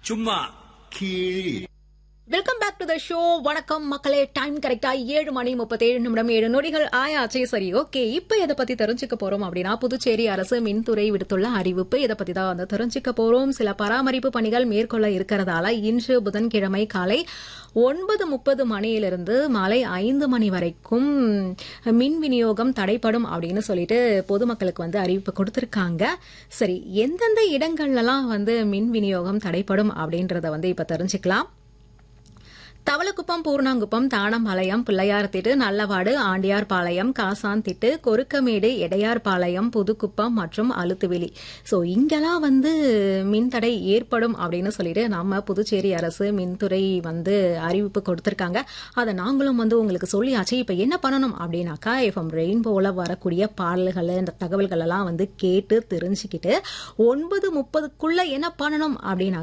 சும்மா கீழ் welcome back to the show வணக்கம் மக்களே டைம் கரெக்டா ஏழு மணி முப்பத்தேழு நிமிடம் ஏழு நொடிகள் ஆயாச்சே சரி ஓகே இப்போ எதை பத்தி தெரிஞ்சுக்க போறோம் அப்படின்னா புதுச்சேரி அரசு மின்துறை விடுத்துள்ள அறிவிப்பு இதை பத்தி தான் வந்து தெரிஞ்சுக்க போறோம் சில பராமரிப்பு பணிகள் மேற்கொள்ள இருக்கிறதால இன்று புதன்கிழமை காலை ஒன்பது முப்பது மணியிலிருந்து மாலை ஐந்து மணி வரைக்கும் மின் விநியோகம் தடைப்படும் அப்படின்னு சொல்லிட்டு பொதுமக்களுக்கு வந்து அறிவிப்பு கொடுத்திருக்காங்க சரி எந்தெந்த இடங்கள்லாம் வந்து மின் விநியோகம் தடைப்படும் அப்படின்றத வந்து இப்ப தெரிஞ்சுக்கலாம் தவளக்குப்பம் பூர்ணாங்குப்பம் தானம்பாளையம் பிள்ளையார்திட்டு நல்லவாடு ஆண்டியார்பாளையம் காசாந்திட்டு கொருக்கமேடு எடையார்பாளையம் புதுக்குப்பம் மற்றும் அழுத்துவெளி ஸோ இங்கெல்லாம் வந்து மின்தடை ஏற்படும் அப்படின்னு சொல்லிட்டு நம்ம புதுச்சேரி அரசு மின்துறை வந்து அறிவிப்பு கொடுத்திருக்காங்க அதை நாங்களும் வந்து உங்களுக்கு சொல்லியாச்சு இப்போ என்ன பண்ணணும் அப்படின்னாக்கா எஃப்எம் ரெயின்போல வரக்கூடிய பாடல்கள் இந்த தகவல்கள் எல்லாம் வந்து கேட்டு தெரிஞ்சுக்கிட்டு ஒன்பது முப்பதுக்குள்ள என்ன பண்ணணும் அப்படின்னா